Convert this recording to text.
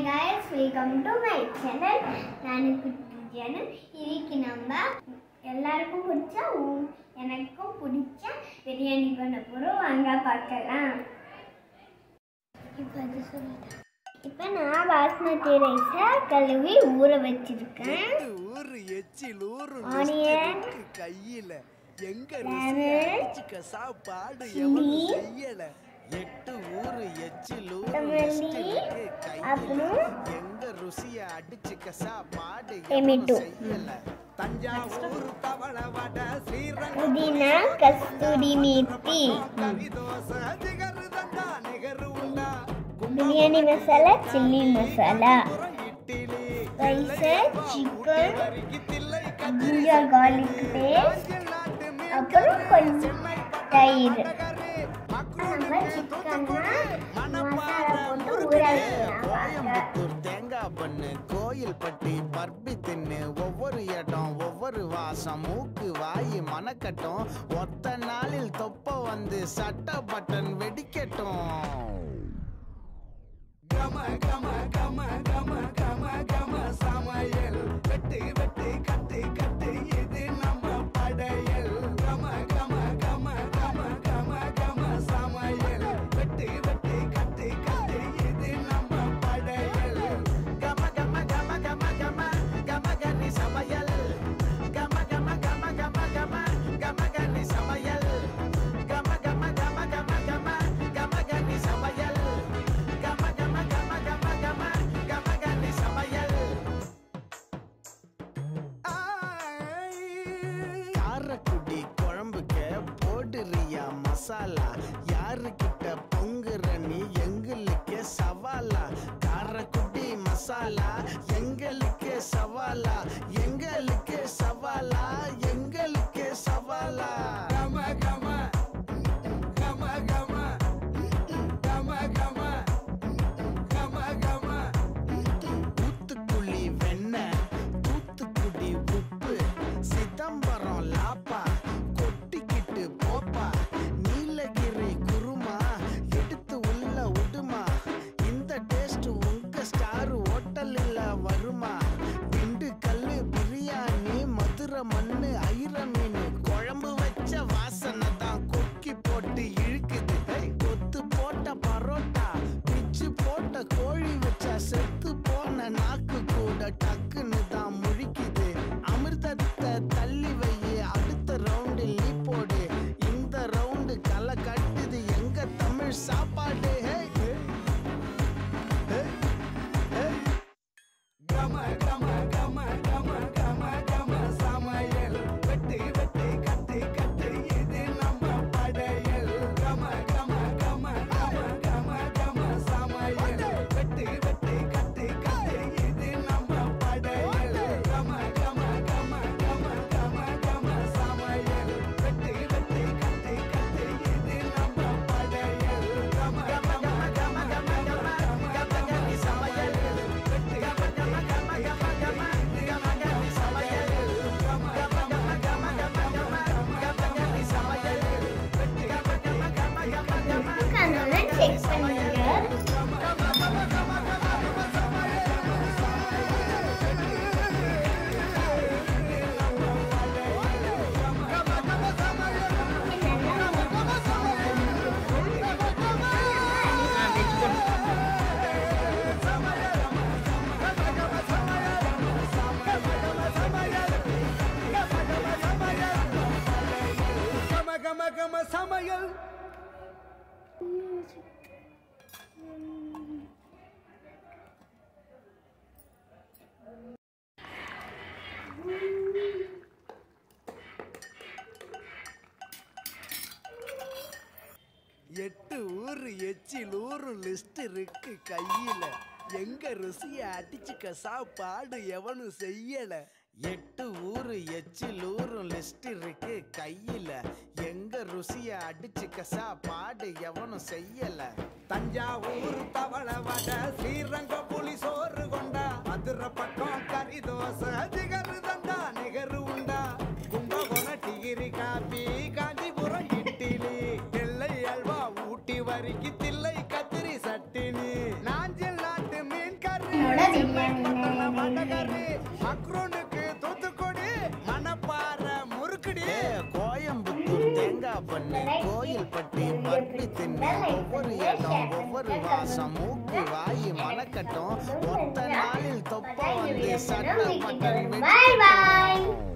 guys, welcome to my channel. நான் குட்டி channel இன்னைக்கு நம்ம எல்லாருக்கும் பிடிச்ச உ- எனக்கும் பிடிச்ச பிரியாணி பண்ண போகிறோம் வாங்க பார்க்கலாம் இப்போ அது சொல்லிட்டேன் இப்போ நான் பாஸ்மதி ரைஸை கழுவி ஊற வச்சிருக்கேன் ஊரு எச்சில் ஊரு Onion. கையில எங்க Lemon. ருசிக்க சாப்பாடு Chilli. எவனும் செய்யல எட்டு ஊரு எச்சில் ஊரு கொத்தமல்லி. அப்புறம் எங்க ருசிய அடிச்சுக்க சாப்பாடு Tomato. எவனும் செய்யல தஞ்சாவூர் தவள வட ஸ்ரீரங்கம் புதினா கஸ்தூரி மேத்தி கறி தோசை ஜிகரு தண்டா நிகரு உண்டா biryani masala chilli masala idli rice chicken கறிக்கு தில்லை ஜிஞ்சர் கார்லிக் பேஸ்ட் நாட்டு மீன் அப்புறம் கொஞ்சம் தயிர் கறி நம்ம சிக்கன்னா மசாலா போட்டு ஊற வைக்கலாம் கோயம்புத்தூர் தேங்காய் பண்ணு கோயில் பட்டி பர்பி தின்னு ஒவ்வொரு இடம் ஒவ்வொரு வாசம் மூக்கு வாய் மனக்கட்டும் ஒத்த நாளில் தொப்ப வந்து சட்ட பட்டன் வெடிக்கட்டும் கம கம கம கம கம கம சமையல் வெட்டு வெட்டு கட்டு கட்டு இது நம்ம படையல் கம கம கம கம கம கம சமையல் வெட்டு வெட்டு கட்டு கட்டு இது நம்ம படையல் கம கம கம கம கம கம கனி சமையல் கம கம கம கம கம கம கனி சமையல் கம கம கம கம கம கம கனி சமையல் கம கம கம கம கம கம கனி சமையல் காரக்குடி குழம்புக்கு போடுறியா மசாலா யாருக்கிட்ட பொங்குற நீ எங்களுக்கு சவாலா காரக்குடி மசாலா எங்களுக்கு சவாலா எங்களுக்கு சவாலா எங்களுக்கு சவாலா கம கம கம கம கம கம கம கம தூத்துக்குழி வெண்ணெய் தூத்துக்குடி உப்பு சிதம்பரம் லாப்பா கொட்டிக்கிட்டு போப்பா நீலகிரி குருமா எடுத்து உள்ள விடுமா இந்த டேஸ்ட் உங்க ஸ்டார் ஹோட்டலில் வருமா திண்டுக்கல் பிரியாணி மதுரை மண்ணு ஐர மீன் குழம்பு வச்ச வாசனை தான் கொக்கி போட்டு இழுக்குது ஏய், கொத்து போட்ட பரோட்டா பிச்சு போட்ட கோழி வச்சா செத்து போன நாக்கு கூட டக்குன்னு தான் முழிக்குது அமிர்தத்தை தள்ளி வை அடுத்த ரவுண்டு நீ போடு இந்த ரவுண்டு களை கட்டுது எங்க தமிழ் சாப்பாடு ஹே, ஹே, ஹே, ஹே. கம கம கம கம கம கம சமையல் வெட்டு வெட்டு கட்டு கட்டு இது நம்ம படையல் கம கம கம கம கம கம சமையல் வெட்டு வெட்டு கட்டு கட்டு இது நம்ம படையல் கம கம கம கம கம கம சமையல் வெட்டு வெட்டு கட்டு கட்டு இது நம்ம படையல் கம கம கம கம கம கம கம கம சமையல் வெட்டு கம கம கம கம கம கம கம சமையல் கம கம கம கம கம கம கம கம சமையல் வெட்டு கம கம கம கம கம கண்ணால செக் பண்ணுங்க கம கம கம சமையல் எட்டு ஊரு எச்சில் ஊரு லிஸ்ட் இருக்கு கையில எங்க ருசிய அடிச்சுக்க சாப்பாடு எவனும் செய்யல எட்டு ஊரு எச்சில் ஊரு லிஸ்ட் இருக்கு கையில எங்க ருசிய அடிச்சுக்க சாப்பாடு எவனும் செய்யல தஞ்சாவூர் தவள வட ஸ்ரீரங்க புலி சோறு கொண்டா மதுரை பக்கம் கறி தோசை ஜிகரு தண்டா நிகரு உண்டா கும்பகோணம் டிகிரி காபி காஞ்சிபுரம் இட்லி எல்லை அல்வா ஊட்டி வரிக்கு தில்லை கத்திரி சட்டினி நாஞ்சில் நாட்டு மீன் கறி மண்டகாரி மக்ரோனுக்கு தூத்துக்குடி மணப்பாறை முறுக்குடி கோயம்புத்தூர் தேங்காய் பண்ணு கோயில் பட்டி பட்டி தின்னு ஒவ்வொரு இடம் ஒவ்வொரு வாசம் மூக்கு வாய் மணக்கட்டும் ஒத்த நாளில் தொப்ப வந்து சட்டை பட்டன் பாய் பாய்